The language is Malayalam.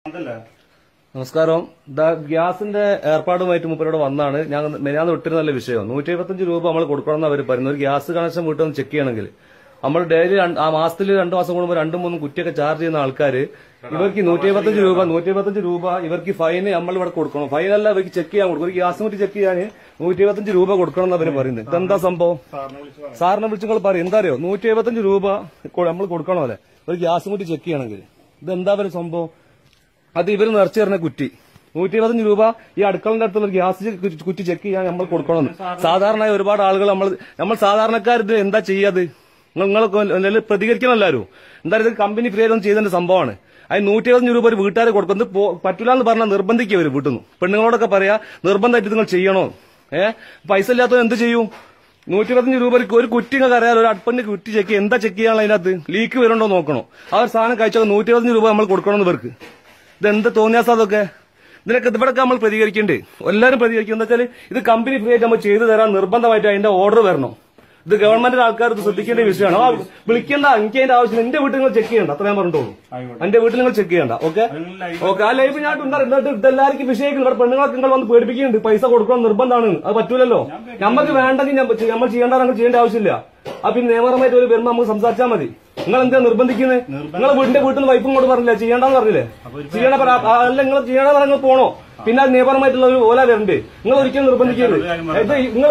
അതല്ലേ നമസ്കാരം ദാ ഗ്യാസിന്റെ ഏർപ്പാടുമായിട്ട് മുപ്പരോട് വന്നാണ് ഞാൻ മെനാന്ന് വിട്ടിരുന്ന നല്ല വിഷയം നൂറ്റി എഴുപത്തഞ്ച് രൂപ നമ്മൾ കൊടുക്കണമെന്ന് അവർ പറയുന്നത് ഒരു ഗ്യാസ് കണക്ഷൻ വീട്ടിൽ ഒന്ന് ചെക്ക് ചെയ്യണമെങ്കിൽ നമ്മൾ ഡെയിലി ആ മാസത്തിൽ രണ്ടു മാസം കൂടുമ്പോൾ രണ്ടും മൂന്നും കുറ്റിയൊക്കെ ചാർജ് ചെയ്യുന്ന ആൾക്കാർ ഇവർക്ക് നൂറ്റി എഴുപത്തഞ്ച് രൂപ നൂറ്റി എഴുപത്തഞ്ച് രൂപ ഇവർക്ക് ഫൈന് നമ്മൾ ഇവിടെ കൊടുക്കണം ഫൈനല്ല ഇവർക്ക് ചെക്ക് ചെയ്യാൻ കൊടുക്കും ഒരു ഗ്യാസ് കുറ്റി ചെക്ക് ചെയ്യാൻ നൂറ്റി എഴുപത്തഞ്ച് രൂപ കൊടുക്കണം എന്ന് അവർ പറയുന്നത് ഇതെന്താ സംഭവം സാറിനെ വിളിച്ച് പറയാം സാറിനെ വിളിച്ച് നിങ്ങൾ പറയും എന്താ അറിയോ നൂറ്റി എഴുപത്തഞ്ച് രൂപ നമ്മൾ കൊടുക്കണോ അല്ലെ ഒരു ഗ്യാസ് കുറ്റി ചെക്ക് ചെയ്യണമെങ്കിൽ ഇതെന്താ ഒരു സംഭവം അത് ഇവർ നിറച്ചു തരുന്ന കുറ്റി നൂറ്റി ഇരുപത്തഞ്ച് രൂപ ഈ അടുക്കളന്റെ അടുത്തുള്ള ഒരു ഗ്യാസ് കു- കുറ്റി ചെക്ക് ചെയ്യാൻ നമ്മൾ കൊടുക്കണമെന്ന് സാധാരണ ഒരുപാട് ആളുകൾ നമ്മൾ നമ്മൾ സാധാരണക്കാർ ഇത് എന്താ ചെയ്യാത് നിങ്ങൾ പ്രതികരിക്കണം എല്ലാവരും എന്തായാലും ഇത് കമ്പനി ഫ്രീ ആയിട്ട് ചെയ്തതിന്റെ സംഭവമാണ് അതിന് നൂറ്റി ഇരുപത്തഞ്ച് രൂപ ഒരു വീട്ടുകാർ കൊടുക്കുന്നത് പോ- പറ്റൂല എന്ന് പറഞ്ഞാൽ നിർബന്ധിക്കുക അവർ വീട്ടിൽ നിന്ന് പെണ്ണുങ്ങളോടൊക്കെ പറയാ നിർബന്ധമായിട്ട് നിങ്ങൾ ചെയ്യണോ ഏഹ് പൈസ ഇല്ലാത്തവർ എന്ത് ചെയ്യും നൂറ്റി ഇരുപത്തഞ്ച് രൂപ ഒരു- ഒരു കുറ്റി നിങ്ങൾക്ക് അറിയാലോ ഒരു അടുപ്പിന്റെ കുറ്റി ചെക്ക് ചെയ്യാൻ എന്താ ചെക്ക് ചെയ്യാനുള്ള അതിനകത്ത് ലീക്ക് വരുന്നുണ്ടോ നോക്കണോ ആ ഒരു സാധനം കഴിച്ചാൽ നൂറ്റി ഇരുപത്തഞ്ച് രൂപ നമ്മൾ കൊടുക്കണമെന്ന് ഇവർക്ക് ഇതെന്ത് തോന്നിയാസം അതൊക്കെ ഇതിനൊക്കെ ഇവിടൊക്കെ നമ്മൾ പ്രതികരിക്കണ്ടേ എല്ലാവരും പ്രതികരിക്കും എന്താ വെച്ചാൽ ഇത് കമ്പനി ഫ്രീ ആയിട്ട് നമ്മൾ ചെയ്തു തരാൻ നിർബന്ധമായിട്ട് അതിന്റെ ഓർഡർ വരണം ഇത് ഗവൺമെന്റിന്റെ ആൾക്കാർ ഇത് ശ്രദ്ധിക്കേണ്ട വിഷയമാണ് ആ വിളിക്കേണ്ട എനിക്ക് അതിന്റെ ആവശ്യം എന്റെ വീട്ടിൽ നിങ്ങൾ ചെക്ക് ചെയ്യണ്ട അത്ര ഞാൻ പറഞ്ഞിട്ടുള്ളൂ ആയിക്കോട്ടെ. എന്റെ വീട്ടിൽ നിങ്ങൾ ചെക്ക് ചെയ്യണ്ട ഓക്കെ നിങ്ങൾ live ഓക്കെ ആ ലൈഫ് ഞാൻ ഉണ്ടാകും എന്നിട്ട് ഇതെല്ലാവർക്കും വിഷയം ഇവിടെ പെണ്ണുങ്ങളൊക്കെ നിങ്ങൾ വന്ന് പേടിപ്പിക്കുന്നുണ്ട് പൈസ കൊടുക്കണം നിർബന്ധമാണ് അത് പറ്റൂലല്ലോ നമുക്ക് വേണ്ടെങ്കിൽ ഞാൻ- നമ്മൾ ചെയ്യേണ്ട നമ്മൾ ചെയ്യേണ്ട ആവശ്യമില്ല ആ പിന്നെ നിയമപരമായിട്ട് ഒരു വരുമ്പോൾ നമുക്ക് സംസാരിച്ചാൽ മതി നിങ്ങൾ എന്താ നിർബന്ധിക്കുന്നത് നിങ്ങളെ വീടിന്റെ വീട്ടിൽ നിന്ന് വൈഫും കൊണ്ട് പറഞ്ഞില്ല ചെയ്യണ്ടെന്ന് പറഞ്ഞില്ലേ ചെയ്യണ പറ ആ, അല്ല നിങ്ങൾ ചെയ്യണ നിങ്ങൾ പോണോ പിന്നെ അത് നിയമപരമായിട്ടുള്ള ഒരു ഓല വരണ്ട് നിങ്ങൾ ഒരിക്കലും നിർബന്ധിക്കരുത് ഇത് നിങ്ങൾ